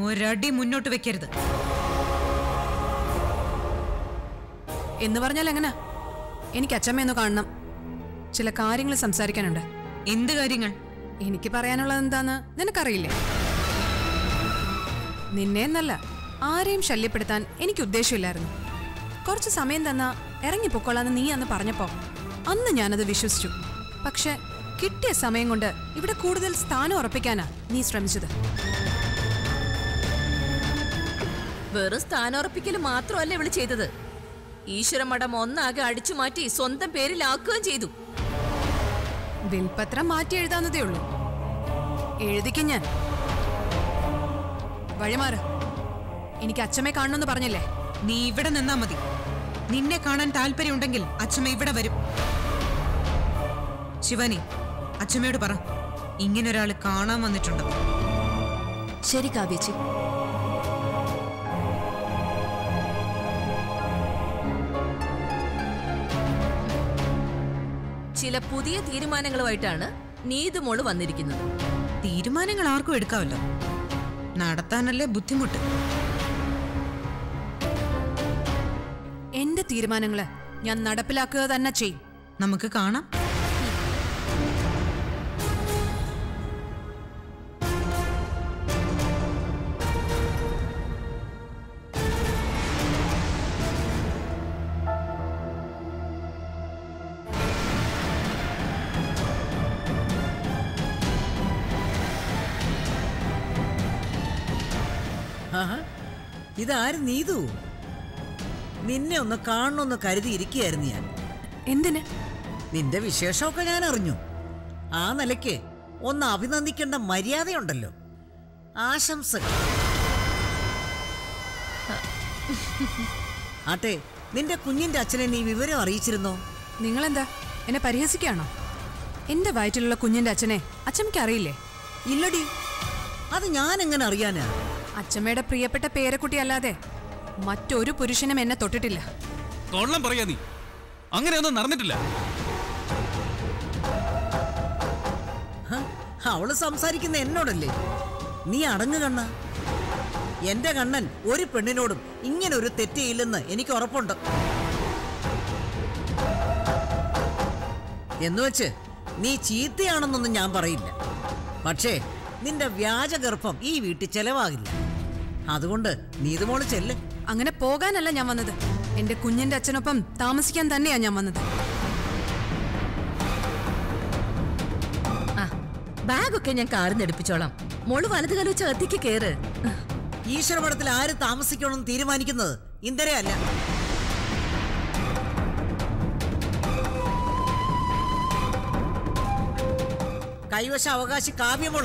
ഒരടി മുന്നോട്ട് വെക്കരുത് എന്ന് പറഞ്ഞാൽ എങ്ങനാ എനിക്ക് അച്ഛമ്മയൊന്ന് കാണണം ചില കാര്യങ്ങൾ സംസാരിക്കാനുണ്ട് എന്ത് കാര്യങ്ങൾ എനിക്ക് പറയാനുള്ളത് എന്താന്ന് നിനക്കറിയില്ലേ നിന്നെ എന്നല്ല ആരെയും ശല്യപ്പെടുത്താൻ എനിക്ക് ഉദ്ദേശമില്ലായിരുന്നു കുറച്ച് സമയം തന്നാ ഇറങ്ങിപ്പൊക്കോളാന്ന് നീ അന്ന് പറഞ്ഞപ്പോ അന്ന് ഞാനത് വിശ്വസിച്ചു പക്ഷെ കിട്ടിയ സമയം കൊണ്ട് ഇവിടെ കൂടുതൽ സ്ഥാനം ഉറപ്പിക്കാനാ നീ ശ്രമിച്ചത് വെറും സ്ഥാനോറപ്പിക്കൽ മാത്രമല്ല ഇവള് ചെയ്തത് ഈശ്വരമഠം ഒന്നാകെ അടിച്ചു മാറ്റി സ്വന്തം പേരിലാക്കുകയും ചെയ്തു വിൽപത്രം മാറ്റി എഴുതാവുന്നതേ ഉള്ളൂ എഴുതിക്കും ഞാൻ വഴിമാറ് എനിക്ക് അച്ഛമ്മയെ കാണണമെന്ന് പറഞ്ഞില്ലേ നീ ഇവിടെ നിന്നാ മതി നിന്നെ കാണാൻ താല്പര്യമുണ്ടെങ്കിൽ അച്ഛമ്മ ഇവിടെ വരും ശിവാനി അച്ഛമ്മയോട് പറ ഇങ്ങനൊരാള് കാണാൻ വന്നിട്ടുണ്ട് ശരി കാവ്യച്ചി ചില പുതിയ തീരുമാനങ്ങളുമായിട്ടാണ് നീതുമോള് വന്നിരിക്കുന്നത് തീരുമാനങ്ങൾ ആർക്കും എടുക്കാമല്ലോ നടത്താനല്ലേ ബുദ്ധിമുട്ട് എന്റെ തീരുമാനങ്ങള് ഞാൻ നടപ്പിലാക്കുക തന്നെ ചെയ്യും നമുക്ക് കാണാം ആഹാ. ഇതാര് നീതു നിന്നെ ഒന്ന് കാണണമെന്ന് കരുതിയിരിക്കുകയായിരുന്നു ഞാൻ എന്തിന് നിന്റെ വിശേഷമൊക്കെ ഞാൻ അറിഞ്ഞു ആ നിലയ്ക്ക് ഒന്ന് അഭിനന്ദിക്കേണ്ട മര്യാദയുണ്ടല്ലോ ആശംസകൾ ആട്ടെ നിന്റെ കുഞ്ഞിന്റെ അച്ഛനെ നീ വിവരം അറിയിച്ചിരുന്നോ നിങ്ങളെന്താ എന്നെ പരിഹസിക്കാണോ എന്റെ വയറ്റിലുള്ള കുഞ്ഞിന്റെ അച്ഛനെ അച്ഛമ്മയ്ക്ക് അറിയില്ലേ ഇല്ലടി അത് ഞാൻ എങ്ങനെ അറിയാനാ അച്ഛമ്മയുടെ പ്രിയപ്പെട്ട പേരക്കുട്ടി അല്ലാതെ മറ്റൊരു പുരുഷനും എന്നെ തൊട്ടിട്ടില്ല കൊള്ളം പറയാ നീ അങ്ങനെയൊന്നും നടന്നിട്ടില്ല ഹ, അവള് സംസാരിക്കുന്ന എന്നോടല്ലേ നീ അടങ്ങു കണ്ണ എന്റെ കണ്ണൻ ഒരു പെണ്ണിനോടും ഇങ്ങനെ ഒരു തെറ്റിയില്ലെന്ന് എനിക്ക് ഉറപ്പുണ്ട് എന്നുവെച്ച് നീ ചീത്തയാണെന്നൊന്നും ഞാൻ പറയില്ല പക്ഷേ നിന്റെ വ്യാജഗർഭം ഈ വീട്ടിൽ ചെലവാകില്ല അതുകൊണ്ട് നീതുമോള് ചെല്ല് അങ്ങനെ പോകാനല്ല ഞാൻ വന്നത് എന്റെ കുഞ്ഞിന്റെ അച്ഛനൊപ്പം താമസിക്കാൻ തന്നെയാ ഞാൻ വന്നത് ആ ബാഗൊക്കെ ഞാൻ കാറിന്നെടുപ്പിച്ചോളാം മോള് വലത് കാലം വെച്ച് അകത്തേക്ക് കേറ് ഈശ്വരപടത്തിൽ ആര് താമസിക്കണമെന്ന് തീരുമാനിക്കുന്നത് ഇന്ദിരയല്ല കൈവശ അവകാശി കാവ്യമോള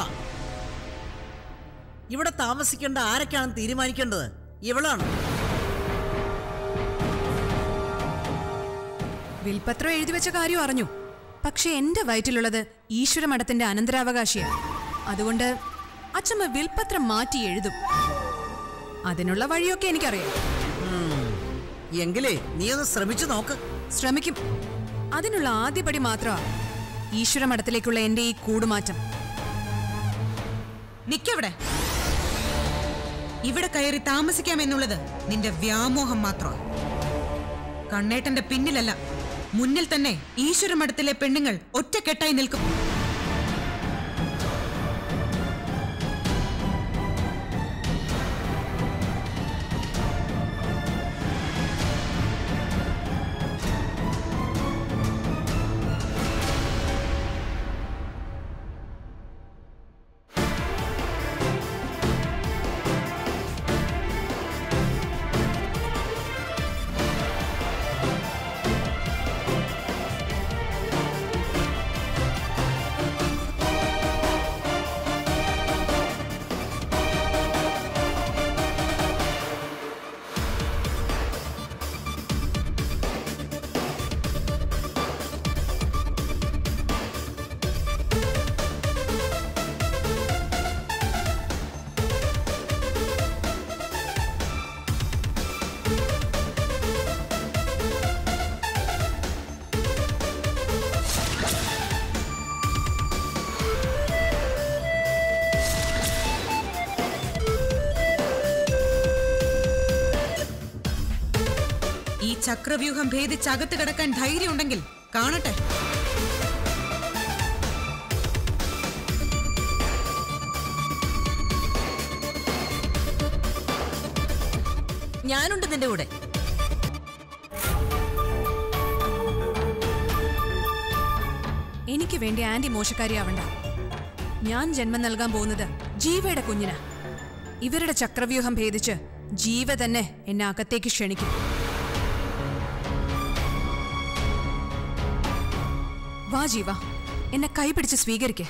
ഇവിടെ താമസിക്കേണ്ട ആരൊക്കെയാണെന്ന് തീരുമാനിക്കേണ്ടത് ഇവളാണ് വിൽപത്രം എഴുതി വെച്ച കാര്യം അറിഞ്ഞു പക്ഷെ എന്റെ വയറ്റിലുള്ളത് ഈശ്വര മഠത്തിന്റെ അനന്തരാവകാശിയാണ് അതുകൊണ്ട് അച്ഛമ്മ വിൽപത്രം മാറ്റി എഴുതും അതിനുള്ള വഴിയൊക്കെ എനിക്കറിയാം എങ്കിലേ നീ ഒന്ന് ശ്രമിച്ചു നോക്ക് ശ്രമിക്കും അതിനുള്ള ആദ്യപടി മാത്രമാ ഈശ്വര മഠത്തിലേക്കുള്ള എന്റെ ഈ കൂടുമാറ്റം നിക്കവിടെ ഇവിടെ കയറി താമസിക്കാമെന്നുള്ളത് നിന്റെ വ്യാമോഹം മാത്രമാണ് കണ്ണേട്ടന്റെ പിന്നിലല്ല മുന്നിൽ തന്നെ ഈശ്വരമഠത്തിലെ പെണ്ണുങ്ങൾ ഒറ്റക്കെട്ടായി നിൽക്കും ചക്രവ്യൂഹം ഭേദിച്ചകത്ത് കിടക്കാൻ ധൈര്യമുണ്ടെങ്കിൽ കാണട്ടെ ഞാനുണ്ട് നിന്റെ കൂടെ എനിക്ക് വേണ്ടി ആന്റി മോശക്കാരിയാവണ്ട ഞാൻ ജന്മം നൽകാൻ പോകുന്നത് ജീവയുടെ കുഞ്ഞിനാ ഇവരുടെ ചക്രവ്യൂഹം ഭേദിച്ച് ജീവ തന്നെ എന്നെ അകത്തേക്ക് ക്ഷണിക്കും വാ ജീവ എന്നെ കൈപിടിച്ച് സ്വീകരിക്കേ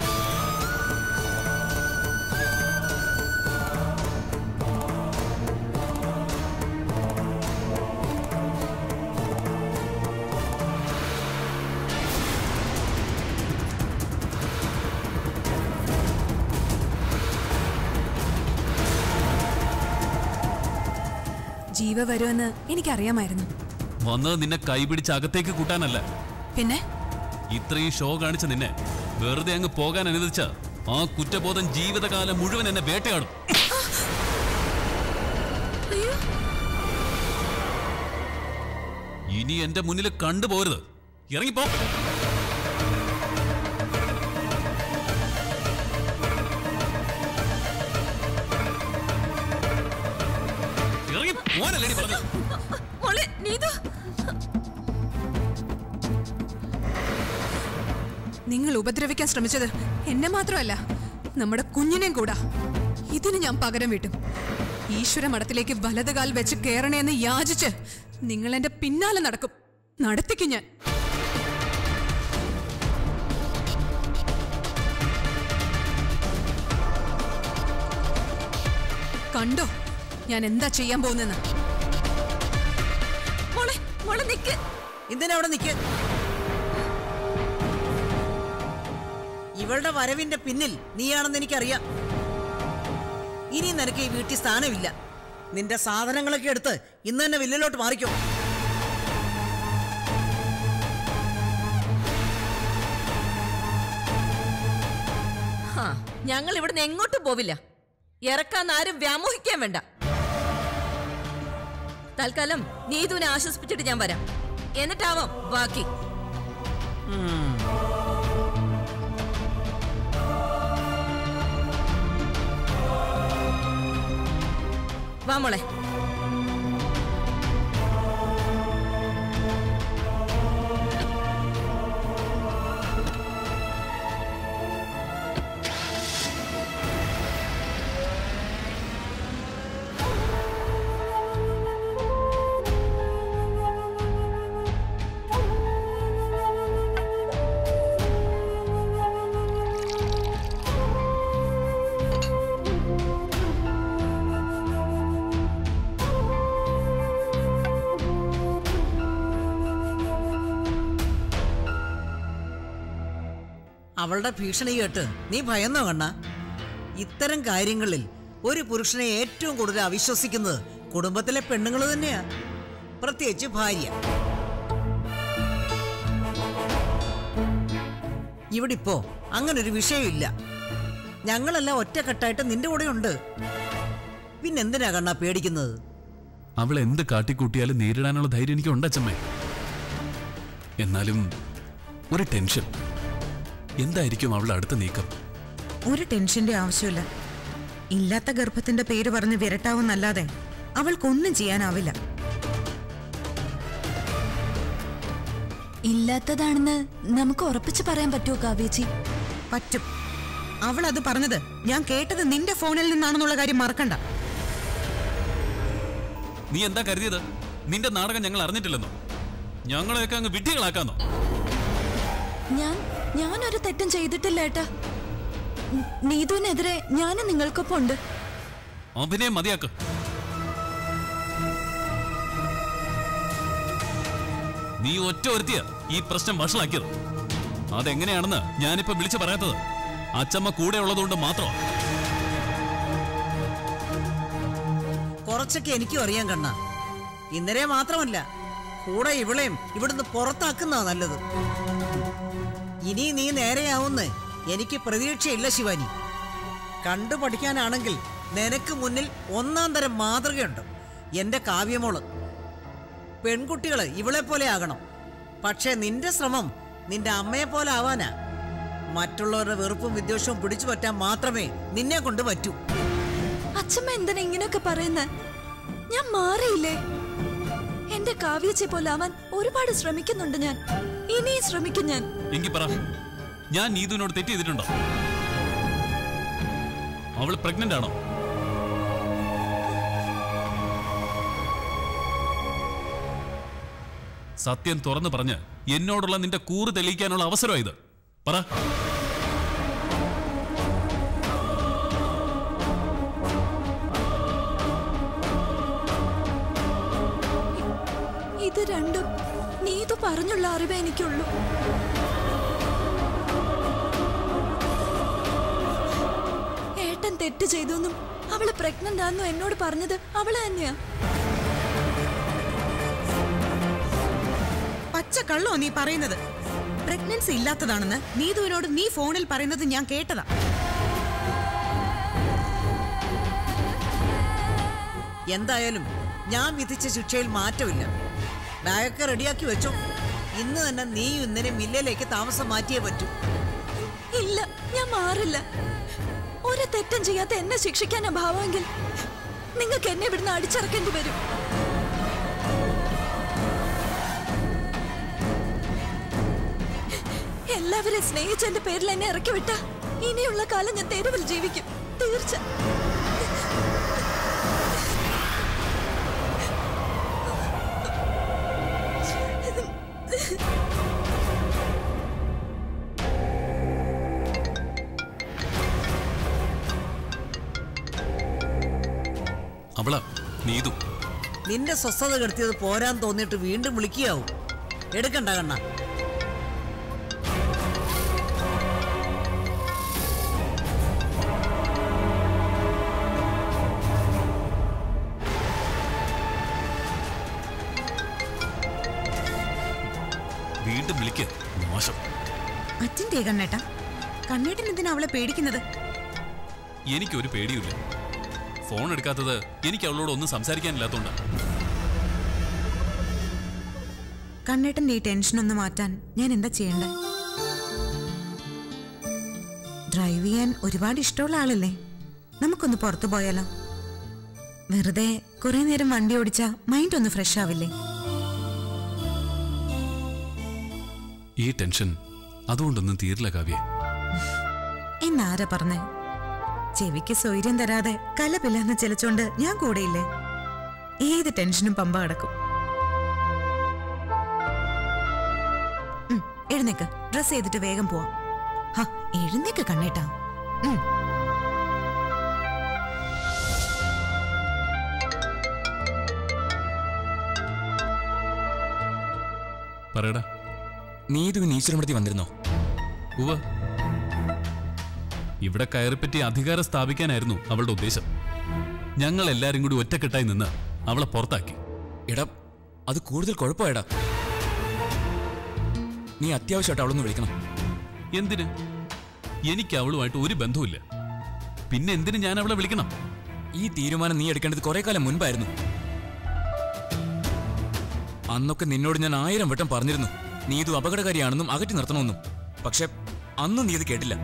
ജീവ വരുമെന്ന് എനിക്കറിയാമായിരുന്നു വന്നത് നിന്നെ കൈപിടിച്ച് അകത്തേക്ക് കൂട്ടാനല്ല പിന്നെ ഇത്രയും ഷോ കാണിച്ച നിന്നെ വെറുതെ അങ്ങ് പോകാൻ അനുവദിച്ച ആ കുറ്റബോധം ജീവിതകാലം മുഴുവൻ എന്നെ വേട്ടയാടും ഇനി എന്റെ മുന്നിൽ കണ്ടുപോരുത് ഇറങ്ങിപ്പോ ഇറങ്ങി പോവാനല്ലേടി പറഞ്ഞത് മോളെ നീതു നിങ്ങൾ ഉപദ്രവിക്കാൻ ശ്രമിച്ചത് എന്നെ മാത്രമല്ല നമ്മുടെ കുഞ്ഞിനെയും കൂടാ ഇതിന് ഞാൻ പകരം വീട്ടും ഈശ്വര മഠത്തിലേക്ക് വലതുകാൽ വെച്ച് കയറണേന്ന് യാചിച്ച് നിങ്ങൾ എന്റെ പിന്നാലെ നടക്കും നടത്തിക്കും ഞാൻ കണ്ടോ ഞാൻ എന്താ ചെയ്യാൻ പോകുന്നെന്ന് മോളെ മോളെ നിക്ക് എന്തിനാ അവിടെ നിൽക്ക് ഇവളുടെ വരവിന്റെ പിന്നിൽ നീയാണെന്ന് എനിക്കറിയാം ഇനി നിനക്ക് ഈ വീട്ടിൽ സ്ഥാനമില്ല നിന്റെ സാധനങ്ങളൊക്കെ എടുത്ത് ഇന്ന് തന്നെ വില്ലിലോട്ട് മാറിക്കോ ഹാ ഞങ്ങൾ ഇവിടുന്ന് എങ്ങോട്ടും പോവില്ല ഇറക്കാൻ ആരും വ്യാമോഹിക്കാൻ വേണ്ട തൽക്കാലം നീതുവിനെ ആശ്വസിപ്പിച്ചിട്ട് ഞാൻ വരാം എന്നിട്ടാവാം ബാക്കി വാ മോളെ അവളുടെ ഭീഷണി കേട്ട് നീ ഭയന്നോ കണ്ണ ഇത്തരം കാര്യങ്ങളിൽ ഒരു പുരുഷനെ ഏറ്റവും കൂടുതൽ അവിശ്വസിക്കുന്നത് കുടുംബത്തിലെ പെണ്ണുങ്ങൾ തന്നെയാ പ്രത്യേകിച്ച് ഭാര്യ ഇവിടെ ഇപ്പോ അങ്ങനൊരു വിഷയമില്ല ഞങ്ങളെല്ലാം ഒറ്റക്കെട്ടായിട്ട് നിന്റെ കൂടെ ഉണ്ട് പിന്നെന്തിനാ കണ്ണാ പേടിക്കുന്നത് അവൾ എന്ത് കാട്ടിക്കൂട്ടിയാലും നേരിടാനുള്ള ധൈര്യം എനിക്ക് ഉണ്ടച്ചമ്മേ എന്നാലും ഒരു ടെൻഷൻ എന്തായിരിക്കും അവളുടെ അടുത്ത നീക്കം ഒരു ടെൻഷന്റെ ആവശ്യമില്ല ഇല്ലാത്ത ഗർഭത്തിന്റെ പേര് പറഞ്ഞ് വിരട്ടാവുന്നല്ലാതെ അവൾക്കൊന്നും ചെയ്യാനാവില്ല ഇല്ലാത്തതാണെന്ന് നമുക്ക് ഉറപ്പിച്ച് പറയാൻ പറ്റുമോ കാവ്യച്ചി പറ്റും അവൾ അത് പറഞ്ഞത് ഞാൻ കേട്ടത് നിന്റെ ഫോണിൽ നിന്നാണെന്നുള്ള കാര്യം മറക്കണ്ട നീ എന്താ കരുതിയത് നിന്റെ നാടകം ഞങ്ങൾ അറിഞ്ഞിട്ടില്ലെന്നോ ഞങ്ങളെയൊക്കെ അങ്ങ് വിഡ്ഢികളാക്കാന്നോ ഞാൻ ഞാനൊരു തെറ്റും ചെയ്തിട്ടില്ല ഏട്ടാ ന- നീതുവിനെതിരെ ഞാനും നിങ്ങൾക്കൊപ്പം ഉണ്ട് അഭിനയം മതിയാക്ക് നീ ഒറ്റ ഒരുത്തിയ ഈ പ്രശ്നം വഷളാക്കിയത് അതെങ്ങനെയാണെന്ന് ഞാനിപ്പോ വിളിച്ചു പറയാത്തത് അച്ചമ്മ കൂടെ ഉള്ളതുകൊണ്ട് മാത്രം കുറച്ചൊക്കെ എനിക്കും അറിയാൻ കണ്ണ ഇന്നലെ മാത്രമല്ല കൂടെ ഇവളെയും ഇവിടുന്ന് പുറത്താക്കുന്നതാ നല്ലത് ഇനി നീ നേരെയാവുന്ന് എനിക്ക് പ്രതീക്ഷയില്ല ശിവാനി കണ്ടു പഠിക്കാനാണെങ്കിൽ നിനക്ക് മുന്നിൽ ഒന്നാം തരം മാതൃകയുണ്ട് എന്റെ കാവ്യമോള് പെൺകുട്ടികള് ഇവളെ പോലെ ആകണം പക്ഷേ നിന്റെ ശ്രമം നിന്റെ അമ്മയെ പോലെ ആവാനാ മറ്റുള്ളവരുടെ വെറുപ്പും വിദ്വേഷവും പിടിച്ചു പറ്റാൻ മാത്രമേ നിന്നെ കൊണ്ട് പറ്റൂ അച്ഛമ്മ എന്തിനാ ഇങ്ങനെയൊക്കെ പറയുന്നത് ഞാൻ മാറിയില്ലേ എന്റെ കാവ്യച്ചെ പോലെ ആവാൻ ഒരുപാട് ശ്രമിക്കുന്നുണ്ട് ഞാൻ ഇനിയും ശ്രമിക്കും ഞാൻ എങ്കി പറ ഞാൻ നീതുവിനോട് തെറ്റ് ചെയ്തിട്ടുണ്ടോ അവൾ പ്രഗ്നന്റ് ആണോ സത്യം തുറന്നു പറഞ്ഞ് എന്നോടുള്ള നിന്റെ കൂറ് തെളിയിക്കാനുള്ള അവസരം ഇത് പറ ഇത് രണ്ടും നീതു പറഞ്ഞുള്ള അറിവേ എനിക്കുള്ളൂ ഏട്ടൻ തെറ്റ് ചെയ്തു അവള് പ്രഗ്നന്റ് ആണെന്നു എന്നോട് പറഞ്ഞത് അവള് തന്നെയാ പച്ച കള്ളോ നീ പറയുന്നത് പ്രഗ്നൻസി ഇല്ലാത്തതാണെന്ന് നീതുവിനോട് നീ ഫോണിൽ പറയുന്നത് ഞാൻ കേട്ടതാ എന്തായാലും ഞാൻ വിധിച്ച ശിക്ഷയിൽ മാറ്റമില്ല ബാഗൊക്കെ റെഡിയാക്കി വെച്ചോ ഇന്ന് തന്നെ നീ ഇന്നലെ മില്ലയിലേക്ക് താമസം മാറ്റിയേ പറ്റൂ ഇല്ല ഞാൻ മാറില്ല ഒരു തെറ്റും ചെയ്യാത്ത എന്നെ ശിക്ഷിക്കാനാ ഭാവമെങ്കിൽ നിങ്ങൾക്ക് എന്നെ ഇവിടുന്ന് അടിച്ചിറക്കേണ്ടി വരും എല്ലാവരെയും സ്നേഹിച്ചതിന്റെ പേരിൽ എന്നെ ഇറക്കി വിട്ട ഇനിയുള്ള കാലം ഞാൻ തെരുവിൽ ജീവിക്കും തീർച്ച അവളാ നീതു നിന്റെ സ്വസ്ഥത കെടുത്തിയത് പോരാൻ തോന്നിയിട്ട് വീണ്ടും വിളിക്കുകയാവും എടുക്കണ്ട കണ്ണ വീണ്ടും വിളിക്ക് മോശം അച്ഛൻ്റെ കണ്ണേട്ട കണ്ണേട്ടൻ എന്തിനാ അവളെ പേടിക്കുന്നത് എനിക്കൊരു പേടിയുമില്ല ഫോൺ എടുക്കാത്തത് എനിക്ക് അവളോട് ഒന്നും സംസാരിക്കാനില്ലാത്തോണ്ടാ കണ്ണേട്ടന്റെ ഈ ടെൻഷൻ ഒന്ന് മാറ്റാൻ ഞാൻ എന്താ ചെയ്യണ്ടേ ഡ്രൈവ് ചെയ്യാൻ ഒരുപാട് ഇഷ്ടമുള്ള ആളല്ലേ നമുക്കൊന്ന് പുറത്തു പോയാലോ വെറുതെ കുറെ നേരം വണ്ടി ഓടിച്ചാ മൈൻഡ് ഒന്ന് ഫ്രഷ് ആവില്ലേ ഈ ടെൻഷൻ അതുകൊണ്ടൊന്നും തീരില്ല കാവ്യ എന്നാരാ പറഞ്ഞേ ചെവിക്ക് സ്വൈര്യം തരാതെ കലപില്ലാന്ന് ചെലച്ചോണ്ട് ഞാൻ കൂടെയില്ലേ ഏത് ടെൻഷനും പമ്പ കിടക്കും ഉം, എഴുന്നേക്ക് ഡ്രസ് ചെയ്തിട്ട് വേഗം പോവാം ഹാ എഴുന്നേക്ക് കണ്ണേട്ടാ ഉം. പറയടാ നീതു ഇന്ന് ഈശ്വരമടത്തി വന്നിരുന്നോ ഉവ ഇവിടെ കയറിപ്പറ്റി അധികാരം സ്ഥാപിക്കാനായിരുന്നു അവളുടെ ഉദ്ദേശം ഞങ്ങൾ എല്ലാരും കൂടി ഒറ്റക്കെട്ടായി നിന്ന് അവളെ പുറത്താക്കി എടാ അത് കൂടുതൽ കുഴപ്പമായടാ നീ അത്യാവശ്യമായിട്ട് അവളൊന്ന് വിളിക്കണം എന്തിന് എനിക്ക് അവളുമായിട്ട് ഒരു ബന്ധവുമില്ല പിന്നെ എന്തിന് ഞാൻ അവളെ വിളിക്കണം ഈ തീരുമാനം നീ എടുക്കേണ്ടത് കുറെ കാലം മുൻപായിരുന്നു അന്നൊക്കെ നിന്നോട് ഞാൻ ആയിരം വട്ടം പറഞ്ഞിരുന്നു നീ ഇത് അപകടകാരിയാണെന്നും അകറ്റി നിർത്തണമെന്നും പക്ഷെ അന്നും നീ ഇത് കേട്ടില്ല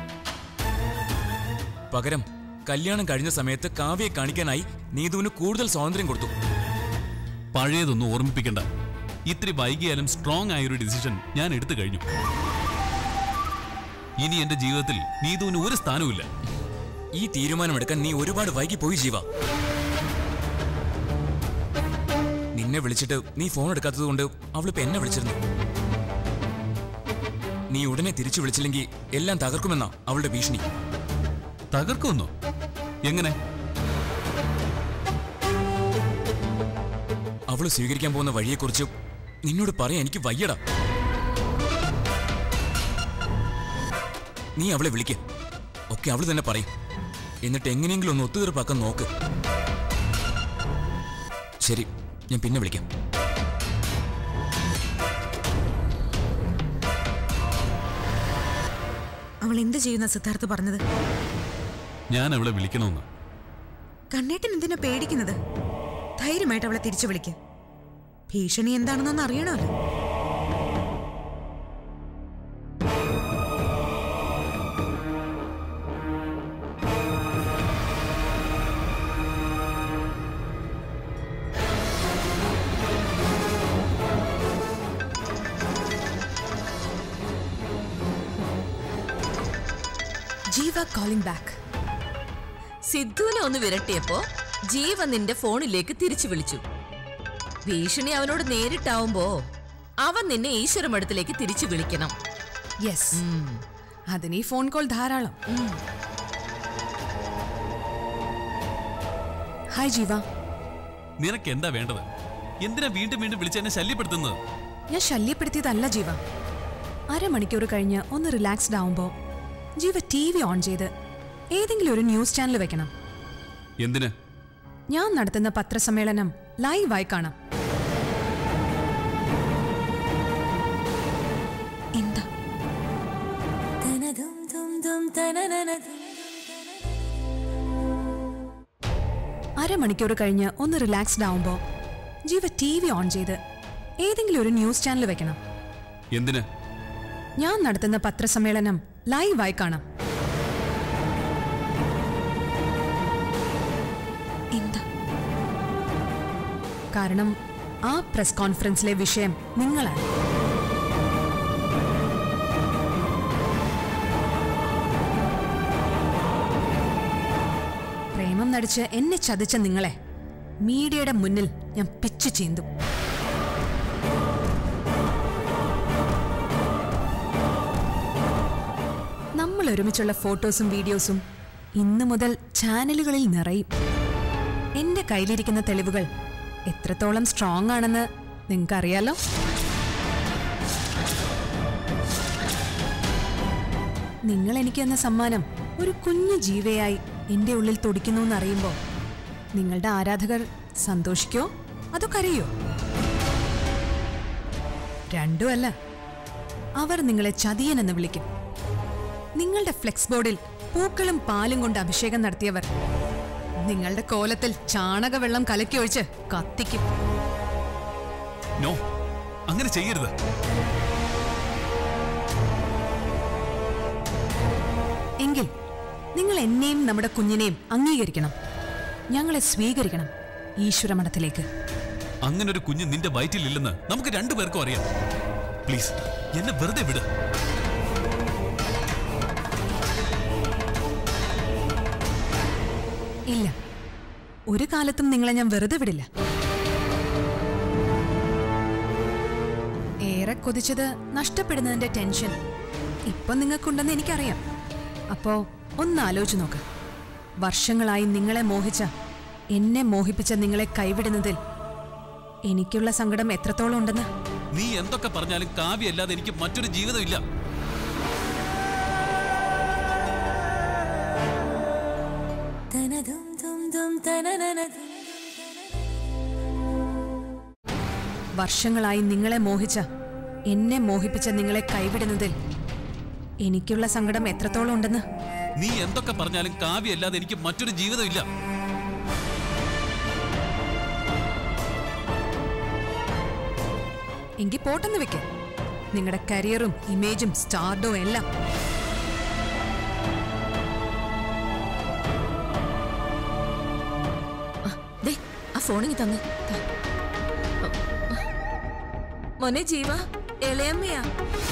പകരം കല്യാണം കഴിഞ്ഞ സമയത്ത് കാവ്യയെ കാണിക്കാനായി നീതുവിന് കൂടുതൽ സ്വാതന്ത്ര്യം കൊടുത്തു പഴയതൊന്നും ഓർമ്മിപ്പിക്കണ്ട ഇത്തിരി വൈകിയാലും സ്ട്രോങ് ആയൊരു ഡിസിഷൻ ഞാൻ എടുത്തു കഴിഞ്ഞു ഇനി എന്റെ ജീവിതത്തിൽ നീതുവിന് ഒരു സ്ഥാനവുമില്ല ഈ തീരുമാനമെടുക്കാൻ നീ ഒരുപാട് വൈകി പോയി ജീവ നിന്നെ വിളിച്ചിട്ട് നീ ഫോൺ എടുക്കാത്തത് കൊണ്ട് അവളിപ്പോ എന്നെ വിളിച്ചിരുന്നു നീ ഉടനെ തിരിച്ചു വിളിച്ചില്ലെങ്കിൽ എല്ലാം തകർക്കുമെന്നാ അവളുടെ ഭീഷണി തകർക്കുമെന്നോ എങ്ങനെ അവള് സ്വീകരിക്കാൻ പോകുന്ന വഴിയെക്കുറിച്ച് നിന്നോട് പറയാൻ എനിക്ക് വയ്യടാ നീ അവളെ വിളിക്ക ഒക്കെ അവള് തന്നെ പറയും എന്നിട്ട് എങ്ങനെയെങ്കിലും ഒന്ന് ഒത്തുതീർപ്പാക്കാൻ നോക്ക് ശരി ഞാൻ പിന്നെ വിളിക്കാം അവൾ എന്ത് ചെയ്യുന്ന സിദ്ധാർത്ഥ് പറഞ്ഞത് ഞാൻ അവളെ വിളിക്കണമെന്ന് കണ്ണേട്ടൻ എന്തിനാ പേടിക്കുന്നത് ധൈര്യമായിട്ട് അവളെ തിരിച്ചു വിളിക്ക് ഭീഷണി എന്താണെന്നൊന്ന് അറിയണമല്ലോ ജീവ കോളിംഗ് ബാക്ക് സിദ്ധുവിനെ ഒന്ന് വിരട്ടിയപ്പോ ജീവ നിന്റെ ഫോണിലേക്ക് തിരിച്ചു വിളിച്ചു ഭീഷണി അവനോട് നേരിട്ടാവുമ്പോ അവൻ നിന്നെ ഈശ്വരമഠത്തിലേക്ക് തിരിച്ചു വിളിക്കണം യെസ് അതിന് ഈ ഫോൺ കോൾ ധാരാളം ഹായ് ജീവ നിനക്ക് എന്താ വേണ്ടത് എന്തിനാ വീണ്ടും വീണ്ടും വിളിച്ച് എന്നെ ശല്യപ്പെടുത്തുന്നത് ഞാൻ ശല്യപ്പെടുത്തിയതല്ല ജീവ അരമണിക്കൂർ കഴിഞ്ഞ് ഒന്ന് റിലാക്സ്ഡ് ആവുമ്പോ ജീവ ടി വി ഓൺ ചെയ്ത് ഏതെങ്കിലും ഒരു ന്യൂസ് ചാനൽ വെക്കണം എന്തിന് ഞാൻ നടത്തുന്ന പത്രസമ്മേളനം ലൈവായി കാണാം എന്താ അരമണിക്കൂർ കഴിഞ്ഞ് ഒന്ന് റിലാക്സ്ഡ് ആവുമ്പോ ജീവ ടി വി ഓൺ ചെയ്ത് ഏതെങ്കിലും ഒരു ന്യൂസ് ചാനൽ വെക്കണം എന്തിന് ഞാൻ നടത്തുന്ന പത്രസമ്മേളനം ലൈവായി കാണാം എന്താ കാരണം ആ പ്രസ് കോൺഫറൻസിലെ വിഷയം നിങ്ങളാണ് പ്രേമം നടിച്ച് എന്നെ ചതിച്ച നിങ്ങളെ മീഡിയയുടെ മുന്നിൽ ഞാൻ പിച്ചു ചീന്തും നമ്മൾ ഒരുമിച്ചുള്ള ഫോട്ടോസും വീഡിയോസും ഇന്നു മുതൽ ചാനലുകളിൽ നിറയും എന്റെ കയ്യിലിരിക്കുന്ന തെളിവുകൾ എത്രത്തോളം സ്ട്രോങ് ആണെന്ന് നിങ്ങൾക്കറിയാലോ നിങ്ങൾ എനിക്ക് എന്ന സമ്മാനം ഒരു കുഞ്ഞു ജീവയായി എന്റെ ഉള്ളിൽ തുടിക്കുന്നു എന്നറിയുമ്പോൾ നിങ്ങളുടെ ആരാധകർ സന്തോഷിക്കോ അതോ കരയോ രണ്ടുമല്ല അവർ നിങ്ങളെ ചതിയനെന്ന് വിളിക്കും നിങ്ങളുടെ ഫ്ലെക്സ് ബോർഡിൽ പൂക്കളും പാലും കൊണ്ട് അഭിഷേകം നടത്തിയവർ നിങ്ങളുടെ കോലത്തിൽ ചാണകവെള്ളം കലക്കി ഒഴിച്ച് കത്തിക്കും നോ അങ്ങനെ ചെയ്യരുത് എങ്കിൽ നിങ്ങൾ എന്നെയും നമ്മുടെ കുഞ്ഞിനെയും അംഗീകരിക്കണം ഞങ്ങളെ സ്വീകരിക്കണം ഈശ്വരമഠത്തിലേക്ക് അങ്ങനെ ഒരു കുഞ്ഞ് നിന്റെ വയറ്റിലില്ലെന്ന് നമുക്ക് രണ്ടുപേർക്കും അറിയാം പ്ലീസ് എന്നെ വെറുതെ വിട് ഇല്ല ഒരു കാലത്തും നിങ്ങളെ ഞാൻ വെറുതെ വിടില്ല ഏറെ കൊതിച്ചത് നഷ്ടപ്പെടുന്നതിന്റെ ടെൻഷൻ ഇപ്പൊ നിങ്ങൾക്കുണ്ടെന്ന് എനിക്കറിയാം അപ്പോ ഒന്ന് ആലോചിച്ച് നോക്ക് വർഷങ്ങളായി നിങ്ങളെ മോഹിച്ച എന്നെ മോഹിപ്പിച്ച നിങ്ങളെ കൈവിടുന്നതിൽ എനിക്കുള്ള സങ്കടം എത്രത്തോളം ഉണ്ടെന്ന് നീ എന്തൊക്കെ പറഞ്ഞാലും കാവ്യല്ലാതെ എനിക്ക് മറ്റൊരു ജീവിതമില്ല വർഷങ്ങളായി നിങ്ങളെ മോഹിച്ച എന്നെ മോഹിപ്പിച്ച നിങ്ങളെ കൈവിടുന്നതിൽ എനിക്കുള്ള സങ്കടം എത്രത്തോളം ഉണ്ടെന്ന് നീ എന്തൊക്കെ പറഞ്ഞാലും കാവ്യല്ലാതെ എനിക്ക് മറ്റൊരു ജീവിതമില്ല എങ്കിൽ പോട്ടെന്ന് വെക്ക് നിങ്ങളുടെ കരിയറും ഇമേജും സ്റ്റാർഡും എല്ലാം ആ, ദേ ആ ഫോണിങ് തന്ന് ദാ. മോനെ ജീവ ഇളയമ്മയാ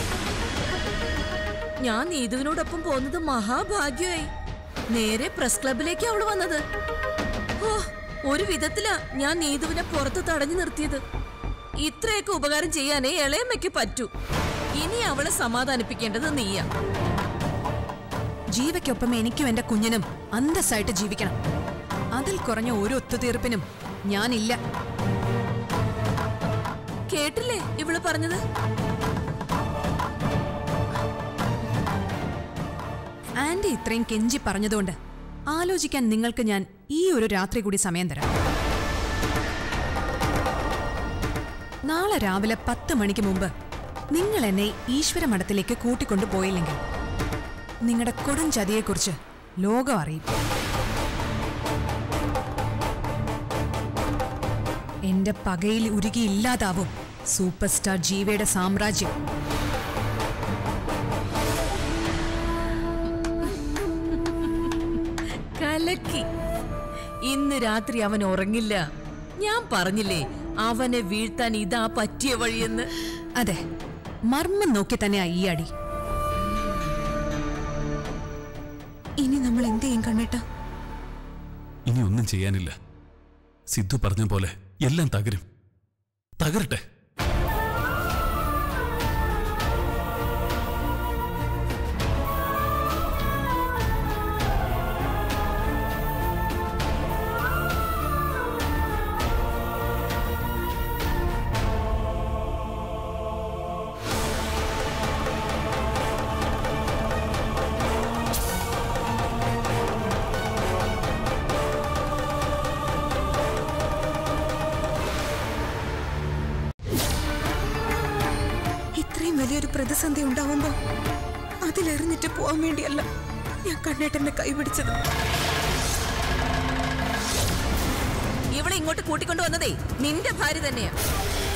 ഞാൻ നീതുവിനോടൊപ്പം പോകുന്നത് മഹാഭാഗ്യമായി നേരെ പ്രസ് ക്ലബിലേക്ക് അവള് വന്നത് ഓ ഒരു വിധത്തിലാ ഞാൻ നീതുവിനെ പുറത്ത് തടഞ്ഞു നിർത്തിയത് ഇത്രയൊക്കെ ഉപകാരം ചെയ്യാനേ ഇളയമ്മയ്ക്ക് പറ്റൂ ഇനി അവളെ സമാധാനിപ്പിക്കേണ്ടത് നീയാ ജീവയ്ക്കൊപ്പം എനിക്കും എന്റെ കുഞ്ഞിനും അന്തസ്സായിട്ട് ജീവിക്കണം അതിൽ കുറഞ്ഞ ഒരു ഒത്തുതീർപ്പിനും ഞാനില്ല കേട്ടില്ലേ ഇവള് പറഞ്ഞത് ആന്റി ഇത്രയും കെഞ്ചി പറഞ്ഞതുകൊണ്ട് ആലോചിക്കാൻ നിങ്ങൾക്ക് ഞാൻ ഈ ഒരു രാത്രി കൂടി സമയം തരാം നാളെ രാവിലെ പത്ത് മണിക്ക് മുമ്പ് നിങ്ങൾ എന്നെ ഈശ്വര മഠത്തിലേക്ക് കൂട്ടിക്കൊണ്ടു പോയില്ലെങ്കിൽ നിങ്ങളുടെ കൊടും ചതിയെക്കുറിച്ച് ലോകം അറിയും എന്റെ പകയിൽ ഉരുകി ഇല്ലാതാവും സൂപ്പർ സ്റ്റാർ ജീവയുടെ സാമ്രാജ്യം കലക്കി ഇന്ന് രാത്രി അവൻ ഉറങ്ങില്ല ഞാൻ പറഞ്ഞില്ലേ അവനെ വീഴ്ത്താൻ ഇതാ പറ്റിയ വഴിയെന്ന് അതെ മർമ്മം നോക്കി തന്നെയാ ഈ അടി ഇനി നമ്മൾ എന്ത് ചെയ്യും കണ്ണേട്ട ഇനി ഒന്നും ചെയ്യാനില്ല സിദ്ധു പറഞ്ഞ പോലെ എല്ലാം തകരും തകരട്ടെ ഇത്രയും വലിയൊരു പ്രതിസന്ധി ഉണ്ടാവുമ്പോ അതിലെറിഞ്ഞിട്ട് പോവാൻ വേണ്ടിയല്ല ഞാൻ കണ്ണേട്ടന്റെ കൈപിടിച്ചത് ഇവളെ ഇങ്ങോട്ട് കൂട്ടിക്കൊണ്ടു വന്നതേ നിന്റെ ഭാര്യ തന്നെയാ